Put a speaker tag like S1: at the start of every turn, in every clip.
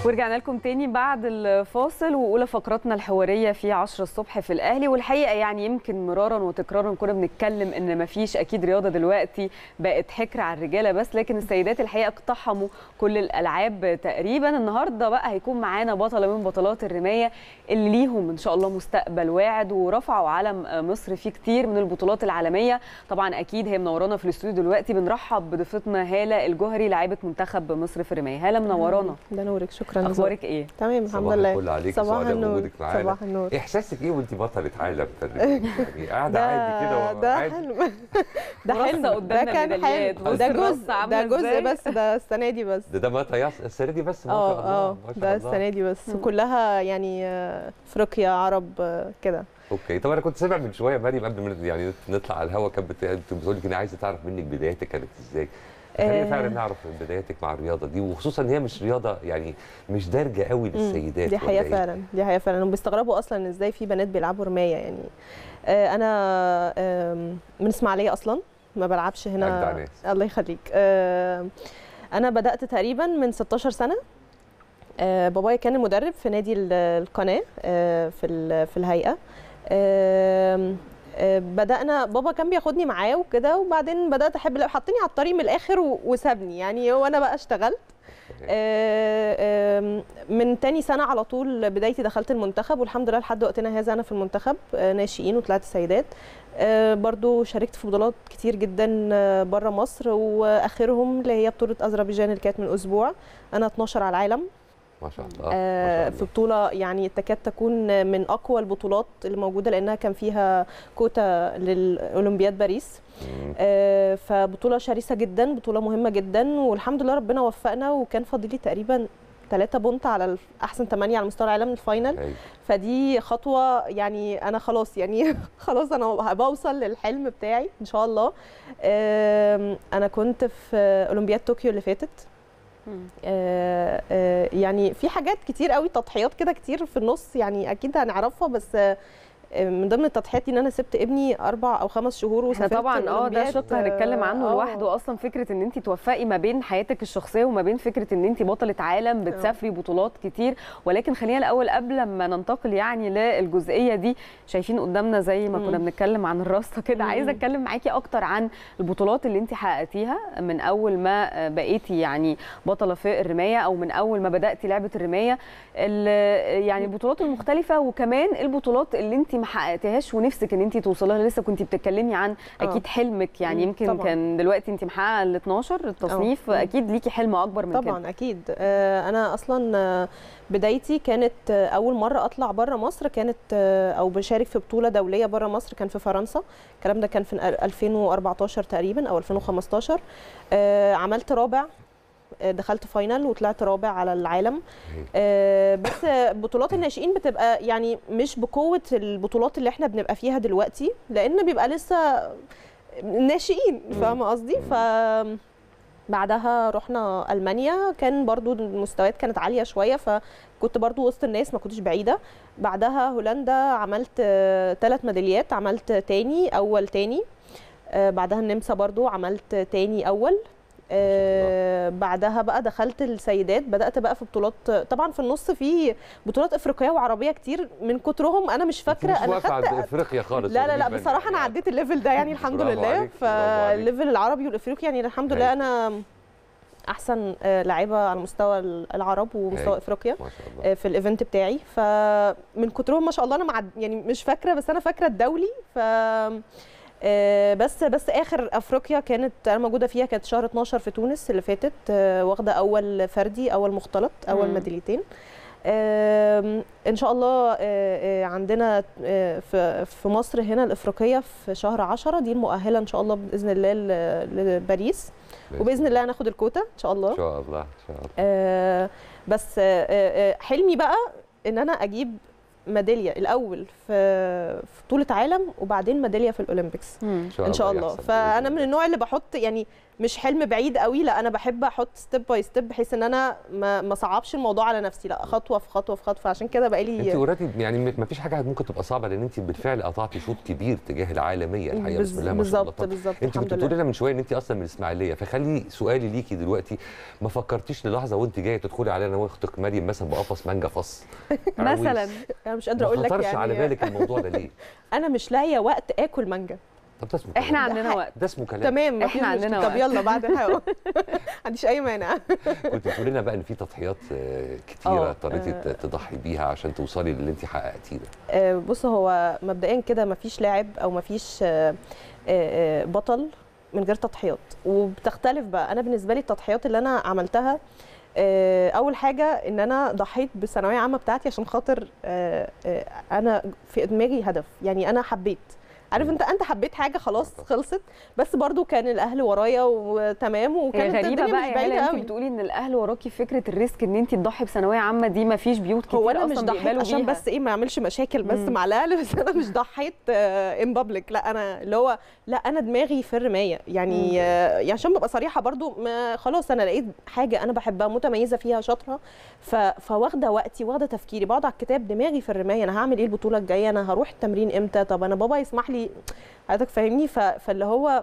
S1: ورجعنا لكم تاني بعد الفاصل واولى فقراتنا الحواريه في 10 الصبح في الاهلي والحقيقه يعني يمكن مرارا وتكرارا كنا بنتكلم ان مفيش اكيد رياضه دلوقتي بقت حكر على الرجاله بس لكن السيدات الحقيقه اقتحموا كل الالعاب تقريبا النهارده بقى هيكون معانا بطله من بطلات الرمايه اللي ليهم ان شاء الله مستقبل واعد ورفعوا علم مصر في كتير من البطولات العالميه طبعا اكيد هي منورانا في الاستوديو دلوقتي بنرحب بضيفتنا هاله الجوهري لاعبه منتخب مصر في الرمايه هاله منورانا
S2: ده نورك شكرا
S1: اخبارك ايه
S2: تمام الحمد
S3: صباح
S2: لله
S3: الفل عليك
S2: صباح
S3: سعداء
S2: النور
S3: بوجودك معانا
S2: صباح النور
S3: احساسك ايه وانت بطله عالم في الرماية؟ يعني قاعده
S2: ده
S3: عادي كده
S2: ده
S3: عادي
S2: حلم ده
S1: ورصة
S2: حلم
S1: قدامنا
S2: ده كان
S1: الميداليات.
S2: حلم
S1: بص
S2: ده
S1: الرصة
S2: جزء
S1: عاملة
S2: ده جزء
S1: إزاي.
S2: بس ده السنه دي بس
S3: ده ده ما طياس السنه دي بس ما شاء الله
S2: اه اه
S3: ما شاء
S2: ده
S3: الله.
S2: السنه دي بس
S1: مم.
S2: كلها يعني آه، افريقيا عرب آه، كده
S3: اوكي طب انا كنت سامع من شويه مريم قبل ما يعني نطلع على الهوا كانت بت- بتقول لك انا عايزه تعرف منك بدايتك كانت ازاي خلينا
S2: آه.
S3: فعلا نعرف بدايتك مع الرياضه دي وخصوصا ان هي مش رياضه يعني مش دارجه قوي
S2: مم.
S3: للسيدات
S2: دي
S3: ولا
S2: حقيقه
S3: إيه؟
S2: فعلا دي حقيقه فعلا هم بيستغربوا اصلا ازاي في بنات بيلعبوا رمايه يعني آه، انا آم، من اسماعيليه اصلا ما بلعبش
S3: أجدع
S2: هنا
S3: ناس.
S2: الله يخليك آه، انا بدات تقريبا من 16 سنه آه، بابايا كان المدرب في نادي ال- القناه آه، في ال- في الهيئه آم، آه، بدانا بابا كان بياخدني معاه وكده وبعدين بدات احب اللعب. حطني على الطريق من الاخر و- وسابني يعني وانا بقى اشتغلت آه، آم، من تاني سنة على طول بدايتي دخلت المنتخب والحمد لله لحد وقتنا هذا أنا في المنتخب آه، ناشئين وطلعت سيدات آه، برضو شاركت في بطولات كتير جدا بره مصر وآخرهم اللي هي بطولة أذربيجان اللي كانت من أسبوع أنا 12 على العالم
S3: ما شاء الله
S2: آه،
S3: ما
S2: في
S3: شاء
S2: بطولة يعني تكاد تكون من أقوى البطولات اللي موجودة لأنها كان فيها كوتا للأولمبياد باريس
S3: الله مم.
S2: آه، فبطولة شرسة جدا بطولة مهمة جدا والحمد لله ربنا وفقنا وكان فاضلي تقريبا ثلاثة بونت على أحسن ثمانية على مستوى العالم الفاينل
S3: هاي.
S2: فدي خطوة يعني أنا خلاص يعني خلاص أنا بوصل للحلم بتاعي إن شاء الله آم، أنا كنت في أولمبياد طوكيو اللي فاتت آه، آه، يعني في حاجات كتير قوي تضحيات كده كتير في النص يعني اكيد هنعرفها بس آه، من ضمن التضحيات دي ان انا سبت ابني اربع او خمس شهور
S1: احنا
S2: وسافرت
S1: طبعا اه ده
S2: الأولمبياد.
S1: شق هنتكلم عنه
S2: آه،
S1: لوحده اصلا فكره ان انت توفقي ما بين حياتك الشخصيه وما بين فكره ان انت بطله عالم بتسافري بطولات كتير ولكن خلينا الاول قبل ما ننتقل يعني للجزئيه دي شايفين قدامنا زي ما
S2: مم.
S1: كنا بنتكلم عن الرصه كده
S2: مم.
S1: عايزه اتكلم معاكي اكتر عن البطولات اللي انت حققتيها من اول ما بقيتي يعني بطله في الرمايه او من اول ما بداتي لعبه الرمايه ال- يعني البطولات المختلفه وكمان البطولات اللي انت ما حققتيهاش ونفسك ان انت توصلي لها لسه كنت بتتكلمي عن
S2: آه.
S1: اكيد حلمك يعني
S2: مم،
S1: يمكن
S2: طبعاً.
S1: كان دلوقتي انت محققه ال 12 التصنيف
S2: آه.
S1: اكيد ليكي حلم اكبر من كده
S2: طبعا اكيد آه، انا اصلا آه، بدايتي كانت آه، اول مره اطلع بره مصر كانت آه، او بشارك في بطوله دوليه بره مصر كان في فرنسا الكلام ده كان في 2014 تقريبا او 2015 آه، عملت رابع آه، دخلت فاينل وطلعت رابع على العالم آه، بس بطولات الناشئين بتبقى يعني مش بقوه البطولات اللي احنا بنبقى فيها دلوقتي لان بيبقى لسه ناشئين فاهمه قصدي ف بعدها رحنا المانيا كان برضو المستويات كانت عاليه شويه فكنت برضو وسط الناس ما كنتش بعيده بعدها هولندا عملت ثلاث ميداليات عملت تاني اول تاني آه، بعدها النمسا برضو عملت تاني اول آه، بعدها بقى دخلت السيدات بدات بقى في بطولات طبعا في النص في بطولات افريقيه وعربيه كتير من كترهم انا مش
S3: أنت
S2: فاكره
S3: مش
S2: انا
S3: واقفه عند
S2: خدت
S3: افريقيا خالص
S2: لا لا لا
S3: بالنسبة لي
S2: بصراحه انا
S3: يعني.
S2: عديت الليفل ده يعني الحمد
S3: برافو
S2: لله
S3: عليك، برافو عليك.
S2: فالليفل العربي والافريقي يعني الحمد لله
S3: هاي.
S2: انا احسن آه، لاعيبه على مستوى العرب ومستوى
S3: هاي.
S2: افريقيا
S3: ما شاء الله
S2: آه، في الايفنت بتاعي فمن كترهم ما شاء الله انا معد يعني مش فاكره بس انا فاكره الدولي ف آه، بس بس اخر افريقيا كانت انا موجوده فيها كانت شهر 12 في تونس اللي فاتت آه، واخده اول فردي اول مختلط اول
S1: مم.
S2: ميداليتين آم، ان شاء الله آه، آه، عندنا آه، في في مصر هنا الافريقيه في شهر 10 دي المؤهله ان شاء الله باذن الله ل- لباريس وباذن الله هناخد الكوتا ان شاء الله
S3: ان شاء الله ان شاء الله
S2: آه، بس آه، آه، حلمي بقى ان انا اجيب ميداليه الاول في في بطوله عالم وبعدين ميداليه في الاولمبيكس
S1: مم.
S2: ان شاء الله
S3: يحصل
S2: فانا
S3: بإذن
S2: من النوع اللي بحط يعني مش حلم بعيد قوي لا انا بحب احط ستيب باي ستيب بحيث ان انا ما ما صعبش الموضوع على نفسي لا خطوه في خطوه في خطوه فعشان كده
S3: انت
S2: بقالي
S3: اوريدي يعني ما فيش حاجه ممكن تبقى صعبه لان انت بالفعل قطعتي شوط كبير تجاه العالميه الحقيقه بسم الله ما شاء الله
S2: بالظبط
S3: طب
S2: بالظبط
S3: انت
S2: الحمد
S3: كنت بتقولي
S2: لله
S3: لنا من شويه ان انت اصلا من الاسماعيليه فخلي سؤالي ليكي دلوقتي ما فكرتيش للحظه وانت جايه تدخلي علينا واختك مريم مثلا بقفص مانجا فص
S1: مثلا
S2: انا مش قادره
S3: ما
S2: اقول لك
S3: خطرش
S2: يعني
S3: على بالك الموضوع ده ليه؟
S2: انا مش لاقيه وقت اكل مانجا
S3: طب ده اسمه
S1: احنا
S3: كلام.
S1: عندنا
S2: حق.
S1: وقت
S3: ده اسمه كلام
S2: تمام مفيش
S1: إحنا عندنا
S2: مشكلة. طب
S1: وقت.
S2: يلا بعد الحلقه ما عنديش اي مانع
S3: كنت بتقولي لنا بقى ان في تضحيات آه، كتيره
S2: آه،
S3: اضطريتي
S2: آه.
S3: تضحي بيها عشان توصلي للي انت حققتيه ده
S2: آه، بص هو مبدئيا كده مفيش لاعب او مفيش آه، آه، آه، بطل من غير تضحيات وبتختلف بقى انا بالنسبه لي التضحيات اللي انا عملتها آه، اول حاجه ان انا ضحيت بالثانويه عامه بتاعتي عشان خاطر آه، آه، انا في دماغي هدف يعني انا حبيت عارف انت انت حبيت حاجه خلاص خلصت بس برضو كان الاهل ورايا وتمام
S1: هي
S2: وكانت
S1: غريبه
S2: الدنيا
S1: بقى
S2: مش
S1: يا
S2: بعيده
S1: هلا انت
S2: قوي
S1: بتقولي ان الاهل وراكي فكره الريسك ان انت تضحي بثانويه عامه دي ما فيش بيوت كتير
S2: هو انا مش
S1: اصلا
S2: ضحيت
S1: بيقبلوا
S2: عشان
S1: بيها.
S2: بس ايه ما اعملش مشاكل بس
S1: مم.
S2: مع الاهل بس انا مش ضحيت ان بابليك لا انا اللي هو لا انا دماغي في الرمايه يعني
S1: مم.
S2: آه، يعني عشان ببقى صريحه برضو ما خلاص انا لقيت حاجه انا بحبها متميزه فيها شاطره ف- فواخده وقتي واخده تفكيري بقعد على الكتاب دماغي في الرمايه انا هعمل ايه البطوله الجايه انا هروح التمرين امتى طب انا بابا يسمح لي حضرتك فاهمني ف- فاللي هو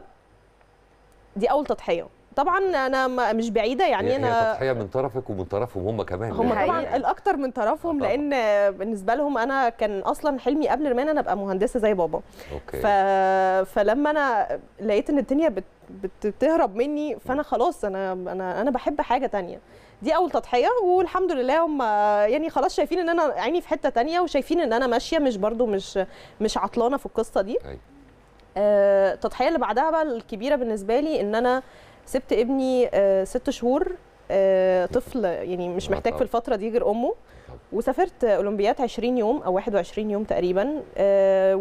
S2: دي اول تضحيه طبعا انا ما- مش بعيده يعني
S3: هي-
S2: انا
S3: هي تضحيه من طرفك ومن طرفهم هم كمان
S2: هم
S3: يعني-
S2: طبعا الاكتر من طرفهم
S3: آه طبعاً.
S2: لان بالنسبه لهم انا كان اصلا حلمي قبل الرمايه ان انا ابقى مهندسه زي بابا
S3: اوكي
S2: ف... فلما انا لقيت ان الدنيا بت... بت... بتهرب مني فانا خلاص انا انا انا بحب حاجه تانية دي اول تضحيه والحمد لله هم يعني خلاص شايفين ان انا عيني في حته تانية وشايفين ان انا ماشيه مش برضو مش مش عطلانه في القصه دي
S3: أيوة.
S2: آه، التضحيه اللي بعدها بقى الكبيره بالنسبه لي ان انا سبت ابني آه، ست شهور آه، طفل يعني مش
S3: آه
S2: محتاج
S3: طبعاً.
S2: في الفتره دي غير امه
S3: طبعاً.
S2: وسافرت اولمبياد 20 يوم او 21 يوم تقريبا آه،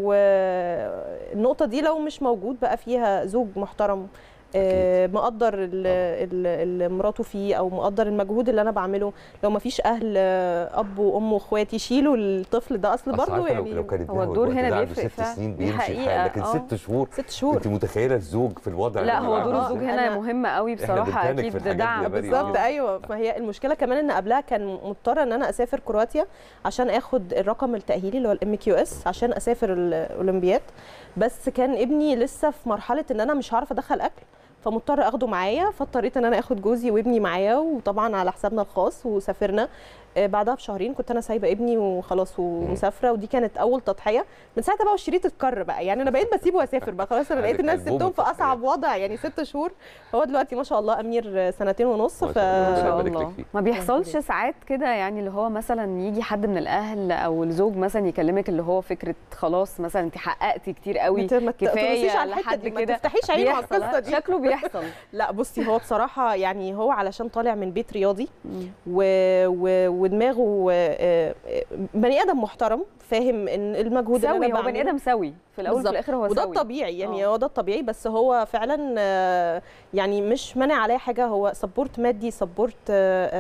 S2: والنقطه دي لو مش موجود بقى فيها زوج محترم آه، مقدر ال- ال- اللي مراته فيه او مقدر المجهود اللي انا بعمله لو ما فيش اهل آه، اب وام واخوات يشيلوا الطفل ده اصل
S3: أصل
S2: برضه
S3: عارفة لو-
S2: يعني
S3: لو كانت
S1: هو
S3: دهوة
S1: الدور
S3: الوقت
S1: هنا
S3: ده عنده
S1: بيفرق
S3: ست
S1: فعلاً.
S3: سنين
S1: دي
S3: بيمشي
S1: حقيقة،
S3: الحال لكن
S1: آه.
S3: ست شهور
S2: ست شهور
S3: انت متخيله الزوج في الوضع
S1: لا
S3: اللي
S1: هو
S3: معاه
S1: دور
S2: آه،
S1: الزوج
S3: إزاي؟
S1: هنا
S2: أنا-
S1: مهم قوي
S3: إحنا
S1: بصراحه
S3: بنتهانك في
S1: اكيد
S3: الحاجات دي يا
S1: دعم
S3: مريم.
S2: بالظبط
S1: آه.
S2: ايوه فهي المشكله كمان ان قبلها كان مضطره ان انا اسافر كرواتيا عشان اخد الرقم التاهيلي اللي هو الام كيو اس عشان اسافر الاولمبياد بس كان ابني لسه في مرحله ان انا مش هعرف ادخل اكل فمضطر اخده معايا فاضطريت ان انا اخد جوزي وابني معايا وطبعا على حسابنا الخاص وسافرنا آه، بعدها بشهرين كنت انا سايبه ابني وخلاص ومسافره ودي كانت اول تضحيه من ساعتها بقى والشريط اتكر بقى يعني انا بقيت بسيبه واسافر بقى خلاص انا لقيت
S3: عندك
S2: الناس
S3: ألبوم
S2: سبتهم في
S3: التضحيات.
S2: اصعب وضع يعني ست شهور هو دلوقتي ما شاء الله امير سنتين ونص
S3: ما
S2: ف
S3: شاء الله.
S1: ما شاء
S3: ربنا يبارك لك
S1: الله
S3: فيه.
S1: ما بيحصلش ساعات كده يعني اللي هو مثلا يجي حد من الاهل او الزوج مثلا يكلمك اللي هو فكره خلاص مثلا انت حققتي كتير قوي
S2: انت ما
S1: كفايه
S2: تبصيش على الحته
S1: لحد
S2: دي ما
S1: كده
S2: تفتحيش عينه على
S1: بيحصل
S2: القصه دي
S1: شكله بيحصل
S2: لا بصي هو بصراحه يعني هو علشان طالع من بيت رياضي و... و... ودماغه آه، آه، بني ادم محترم فاهم ان المجهود اللي
S1: سوي
S2: انا
S1: هو بني
S2: بعمله
S1: ادم سوي في الاول وفي
S2: بالظبط.
S1: الاخر هو
S2: وده
S1: سوي
S2: الطبيعي يعني
S1: آه.
S2: هو ده الطبيعي بس هو فعلا آه، يعني مش مانع عليه حاجه هو سبورت مادي سبورت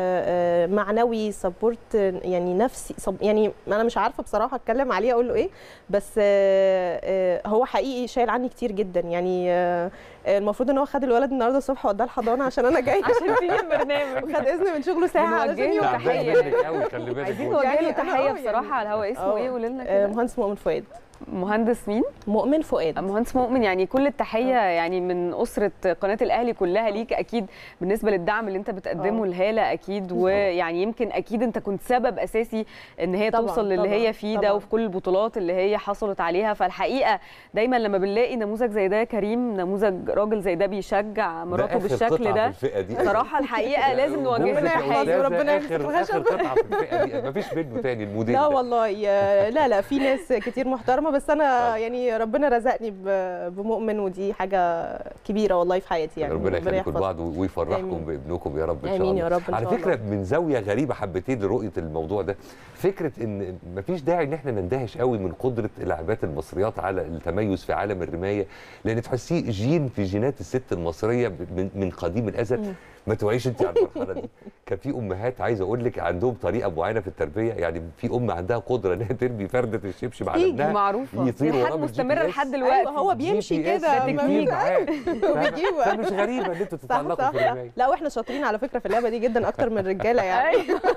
S2: معنوي سبورت يعني نفسي سب- يعني انا مش عارفه بصراحه اتكلم عليه اقول له ايه بس آه، آه، هو حقيقي شايل عني كتير جدا يعني آه، آه، المفروض ان هو خد الولد النهارده الصبح وداه الحضانه عشان انا جايه
S1: عشان تيجي البرنامج
S2: وخد اذن من شغله ساعه علشان
S1: بنوجه له
S2: يوم
S3: تعبان
S1: تحية.
S3: منك قوي خلي بالك
S1: عايزين
S3: هو-
S1: نوجه له
S2: يعني أنا
S1: تحيه
S2: آه
S1: بصراحه
S2: يعني-
S1: على الهواء اسمه
S2: آه.
S1: ايه قولي لنا
S2: آه،
S1: كده
S2: مهندس مؤمن فؤاد
S1: مهندس مين
S2: مؤمن فؤاد
S1: مهندس مؤمن يعني كل التحيه يعني من اسره قناه الاهلي كلها ليك اكيد بالنسبه للدعم اللي انت بتقدمه
S2: آه.
S1: لهاله اكيد ويعني يمكن اكيد انت كنت سبب اساسي ان هي
S2: طبعاً،
S1: توصل للي
S2: طبعاً،
S1: هي فيه ده
S2: طبعاً.
S1: وفي كل البطولات اللي هي حصلت عليها فالحقيقه دايما لما بنلاقي نموذج زي ده يا كريم نموذج راجل زي ده بيشجع مراته
S3: ده آخر
S1: بالشكل
S3: قطعة
S1: ده
S3: في الفئة دي
S1: صراحه الحقيقه لازم نوجه
S3: جملة
S1: له
S3: يا
S2: يحفظه،
S3: أستاذة،
S1: تحيه
S2: ربنا يمسك
S3: آخر
S2: الخشب.
S3: آخر قطعة في الفئة دي مفيش منه تاني الموديل
S2: لا
S3: ده.
S2: والله يا- لا لا في ناس كتير محترمه بس انا يعني ربنا رزقني ب- بمؤمن ودي حاجه كبيره والله في حياتي يعني
S3: ربنا يخليكم
S2: يحفظه.
S3: لبعض ويفرحكم
S2: آمين.
S3: بابنكم يا رب ان شاء
S2: آمين
S3: الله
S2: يا رب إن
S3: على
S2: شاء
S3: فكره
S2: الله.
S3: من زاويه غريبه حبتين لرؤيه الموضوع ده فكره ان مفيش داعي ان احنا نندهش قوي من قدره اللاعبات المصريات على التميز في عالم الرمايه لان تحسيه جين في جينات الست المصريه من من قديم الازل
S2: مم.
S3: ما توعيش انت على المرحله دي كان في امهات عايز اقول لك عندهم طريقه معينه في التربيه يعني في ام عندها قدره انها تربي فرده الشبشب على
S1: تيجي
S3: ابنها
S1: معروفه
S3: يطير
S1: دي
S3: وراه
S1: حاجه
S3: بالجي
S1: مستمره
S3: بي
S1: لحد
S3: إس.
S1: دلوقتي
S2: أيوة، هو بيمشي
S3: جي بي إس
S2: كده،
S3: ده
S2: ما
S3: تكنيك
S2: فيش
S3: معاه.
S2: وبيجيبه.
S3: فمش غريبه ان انتوا
S2: صح
S3: تتعلقوا
S2: صح
S3: في الرمايه
S2: لا واحنا شاطرين على فكره في اللعبه دي جدا اكتر من الرجاله يعني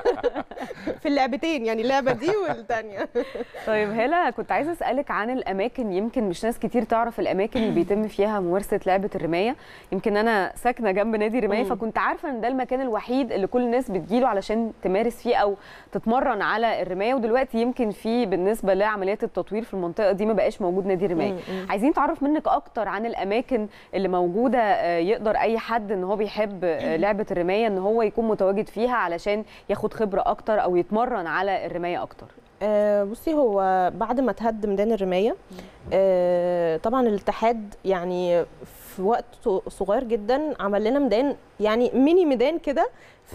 S2: في اللعبتين يعني اللعبه دي والثانيه
S1: طيب هلا كنت عايزه اسالك عن الاماكن يمكن مش ناس كتير تعرف الاماكن اللي بيتم فيها ممارسه لعبه الرمايه يمكن انا ساكنه جنب نادي رمايه
S2: مم.
S1: فكنت عارفه ان ده المكان الوحيد اللي كل الناس بتجيله علشان تمارس فيه او تتمرن على الرمايه ودلوقتي يمكن في بالنسبه لعمليات التطوير في المنطقه دي ما بقاش موجود نادي رمايه
S2: مم، مم.
S1: عايزين نتعرف منك اكتر عن الاماكن اللي موجوده آه، يقدر اي حد ان هو بيحب آه، لعبه الرمايه ان هو يكون متواجد فيها علشان ياخد خبره اكتر او يتمرن على الرمايه اكتر
S2: آه، بصي هو بعد ما تهد ميدان الرمايه آه، طبعا الاتحاد يعني في وقت صغير جدا عمل لنا ميدان يعني ميني ميدان كده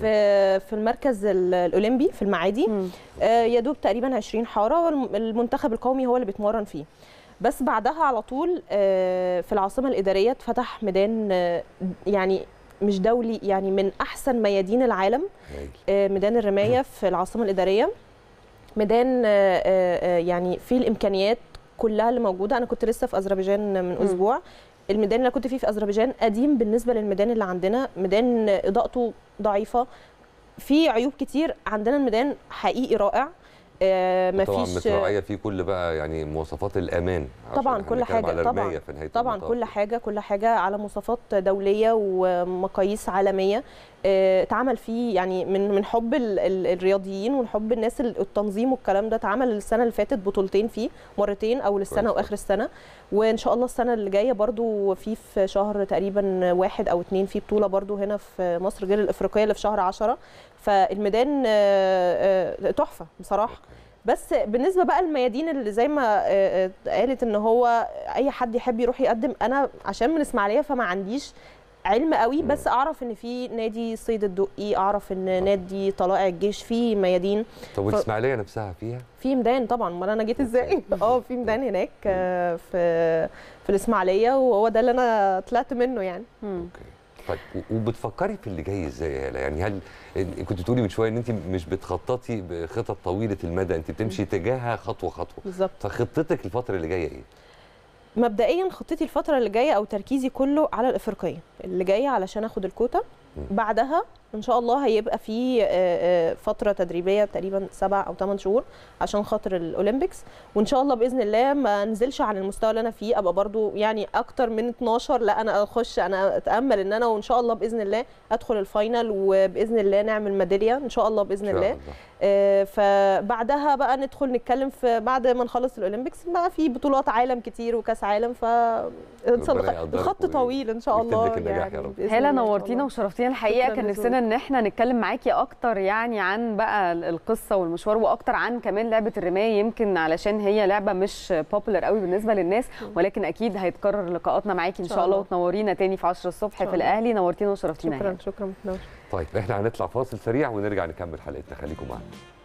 S2: في في المركز ال- الاولمبي في المعادي آه، يا دوب تقريبا 20 حاره والمنتخب القومي هو اللي بيتمرن فيه بس بعدها على طول آه، في العاصمه الاداريه اتفتح ميدان آه، يعني مش دولي يعني من احسن ميادين العالم
S3: هايل.
S2: آه، ميدان الرمايه في العاصمه الاداريه ميدان آه، آه، آه، يعني فيه الامكانيات كلها اللي موجوده انا كنت لسه في اذربيجان من
S1: مم.
S2: اسبوع الميدان اللي كنت فيه في اذربيجان قديم بالنسبه للميدان اللي عندنا ميدان اضاءته ضعيفه في عيوب كتير عندنا الميدان حقيقي رائع آه،
S3: طبعا
S2: مفيش
S3: متراعيه فيه كل بقى يعني مواصفات الامان عشان
S2: طبعا
S3: إحنا
S2: كل
S3: بنتكلم
S2: حاجة،
S3: على
S2: طبعاً.
S3: الرماية في نهاية
S2: طبعا
S3: المطاف.
S2: كل حاجه كل حاجه على مواصفات دوليه ومقاييس عالميه آه، اتعمل فيه يعني من من حب ال- ال- الرياضيين ومن حب الناس ال- التنظيم والكلام ده اتعمل السنه اللي فاتت بطولتين فيه مرتين اول السنه
S3: كويس.
S2: واخر السنه وان شاء الله السنه اللي جايه برضو في في شهر تقريبا واحد او اتنين في بطوله برضو هنا في مصر غير الافريقيه اللي في شهر عشرة فالميدان آه، آه، تحفه بصراحه
S3: أوكي.
S2: بس بالنسبه بقى الميادين اللي زي ما آه، آه، قالت ان هو اي حد يحب يروح يقدم انا عشان من اسماعيليه فما عنديش علم قوي بس اعرف ان في نادي صيد الدقي اعرف ان نادي طلائع الجيش في ميادين
S3: طب والاسماعيليه نفسها فيها
S2: في ميدان طبعا امال انا جيت ازاي اه في ميدان هناك آه، في في الاسماعيليه وهو ده اللي انا طلعت منه يعني
S1: مم.
S3: اوكي طيب و- وبتفكري في اللي جاي ازاي يا هلا يعني هل إن- كنت تقولي من شويه ان انت مش بتخططي بخطط طويله المدى انت بتمشي تجاهها خطوه خطوه
S2: بالظبط
S3: فخطتك الفتره اللي جايه ايه
S2: مبدئيا خطتي الفترة اللي جاية أو تركيزي كله على الإفريقية اللي جاية علشان أخد الكوتا
S3: مم.
S2: بعدها إن شاء الله هيبقى في آه، آه، فترة تدريبية تقريبا سبع أو ثمان شهور عشان خاطر الأولمبيكس وإن شاء الله بإذن الله ما انزلش عن المستوى اللي أنا فيه أبقى برضو يعني أكتر من 12 لا أنا أخش أنا أتأمل إن أنا وإن شاء الله بإذن الله أدخل الفاينل وبإذن الله نعمل ميدالية إن شاء الله بإذن
S3: إن شاء
S2: الله آه، فبعدها بقى ندخل نتكلم في بعد ما نخلص الاولمبيكس بقى في بطولات عالم كتير وكاس عالم ف
S3: ربنا يقدرك
S2: الخط
S3: وي-
S2: طويل ان شاء
S3: ويكتب
S2: الله
S3: لك النجاح
S2: يعني
S3: يا رب.
S2: بإذن
S1: هلا
S2: الله إن شاء
S1: نورتينا
S2: الله.
S1: وشرفتينا الحقيقه
S2: شكراً
S1: كان
S2: لذوقك.
S1: نفسنا ان احنا نتكلم معاكي اكتر يعني عن بقى القصه والمشوار واكتر عن كمان لعبه الرمايه يمكن علشان هي لعبه مش بوبولار قوي بالنسبه للناس ولكن اكيد هيتكرر لقاءاتنا معاكي ان
S2: شاء
S1: شاء الله
S2: الله.
S1: وتنورينا تاني في 10 الصبح
S2: شاء
S1: في
S2: الله.
S1: الاهلي نورتينا وشرفتينا
S2: شكرا
S1: هلا.
S2: شكرا نور.
S3: طيب احنا هنطلع فاصل سريع ونرجع نكمل حلقتنا خليكم معانا